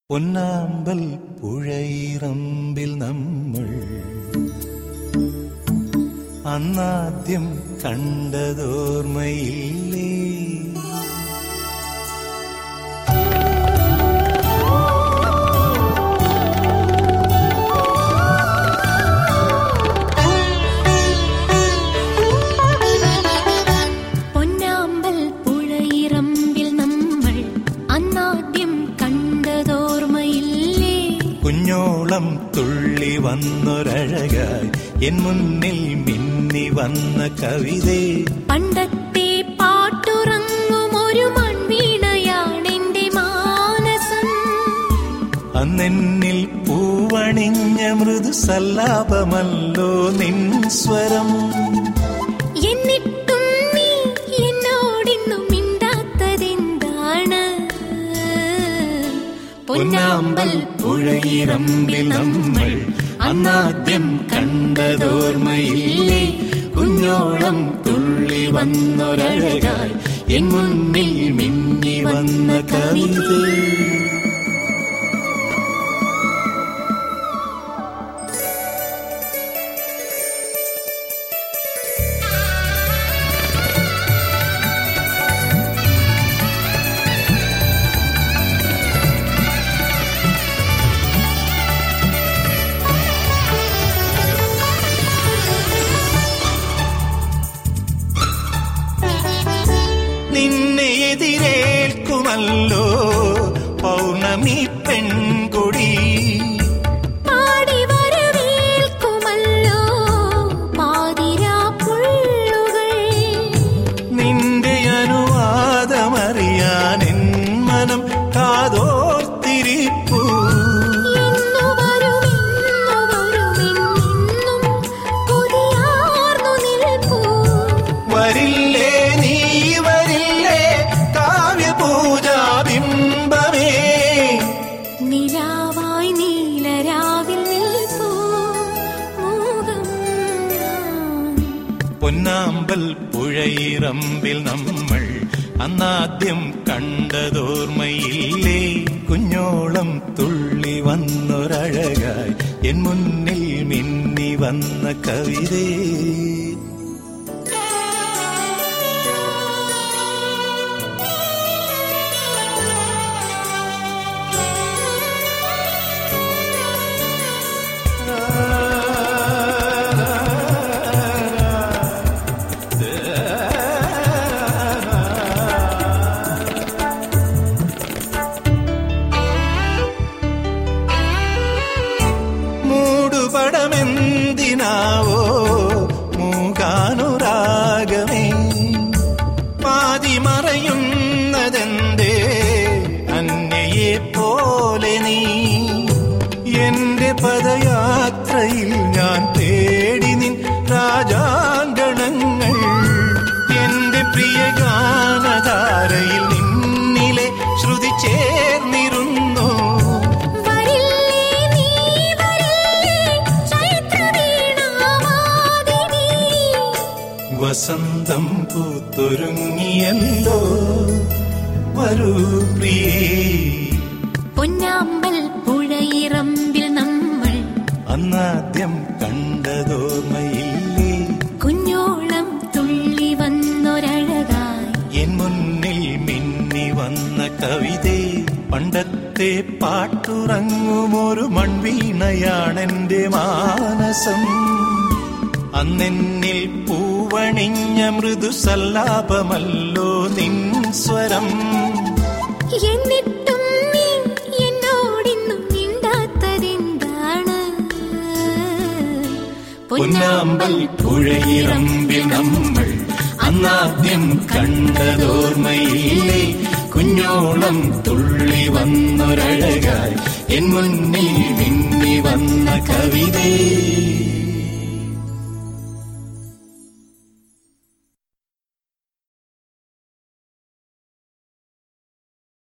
പൊന്നാമ്പൽ പുഴയിറമ്പിൽ നമ്മൾ അന്നാദ്യം കണ്ടതോർമ്മയില്ലേ പൊന്നാമ്പൽ പുഴയിറമ്പിൽ നമ്മൾ അന്നാദ്യം കണ്ടതോർമ്മയില്ലേ കുഞ്ഞോളം തുള്ളി വന്നൊരഴകായി എൻ മുന്നിൽ മിന്നി വന്ന കവിതേ പണ്ടത്തെ പാട്ടുറങ്ങും ഒരു മൺവീണയാണെന്റെ മാനസം അന്നെന്നിൽ പൂവണിഞ്ഞ മൃദു സല്ലാപമല്ലോ നിൻ സ്വരം എന്നിട്ടും നീ എന്നോടിന്നും മിണ്ടാത്തതെന്താണ് പൊന്നാമ്പൽ പുഴയിറമ്പിൽ നമ്മൾ അന്നാദ്യം കണ്ടതോർമ്മയില്ലേ കുഞ്ഞോളം തുള്ളി വന്നൊരഴകായി എൻ മുന്നിൽ മിന്നി വന്ന കവിതേ നിന്നെ എതിരേൽക്കുമല്ലോ പൗർണമി പെൺകുടി പാടി വരവേൽക്കുമല്ലോ പാതിരാപ്പുള്ളുകൾ നിന്റെ അനുവാദമറിയാൻ എൻ മനം കാതോർത്തിരിപ്പൂ ഇന്നു വരും ഇന്നു വരുമെന്നും കൊതിയാർന്നു നിൽപ്പൂ വരില്ലേ നീ വരില്ലേ കാവ്യപൂജാബിംബമേ നിലാവായി നീലരാവിൽ നിൽപ്പൂ മോഹം ഞാൻ പൊന്നാമ്പൽ പുഴയിറമ്പിൽ നമ്മൾ അന്നാദ്യം കണ്ടതോർമ്മയില്ലേ കുഞ്ഞോളം തുള്ളി വന്നൊരഴകായി എൻ മുന്നിൽ മിന്നി വന്ന കവിതേ മൂടുപടമെന്തിനാവോ മൂകാനുരാഗമേ പാതി മറയുന്നതെന്തേ അന്യയെ പോലെ നീ എന്റെ പദയാത്രയിൽ ഞാൻ തേടി നിൻ രാജാങ്കണങ്ങൾ എന്റെ പ്രിയ ഗാനധാരയിൽ നിന്നിലെ ശ്രുതി ചേർന്നിരുന്നു വരില്ലേ നീ വരില്ലേ ചൈത്രവീണാവാദിനി വസന്തം പൂത്തൊരുങ്ങിയല്ലോ വരൂ പ്രിയേ പൊന്നാമ്പൽ പുഴയിറമ്പിൽ നമ്മൾ അന്നാദ്യം കണ്ടതോർമ്മയില്ലേ കുഞ്ഞോളം തുള്ളി വന്നൊരഴകായി എൻ മുന്നിൽ മിന്നി വന്ന കവിതേ പണ്ടത്തെ പാട്ടുറങ്ങുമൊരു മൺവീണയാണെന്റെ മാനസം അന്നെന്നിൽ പൂവണിഞ്ഞ മൃദു സല്ലാപമല്ലോ നിൻ സ്വരം എന്നിട്ടും നീ എന്നോടിന്നും മിണ്ടാത്തതെന്താണ് പൊന്നാമ്പൽ പുഴയിറമ്പിൽ നമ്മൾ അന്നാദ്യം കണ്ടതോർമ്മയില്ലേ കുഞ്ഞോളം തുള്ളി വന്നൊരഴകായി എൻ മുന്നിൽ മിന്നി വന്ന കവിതേ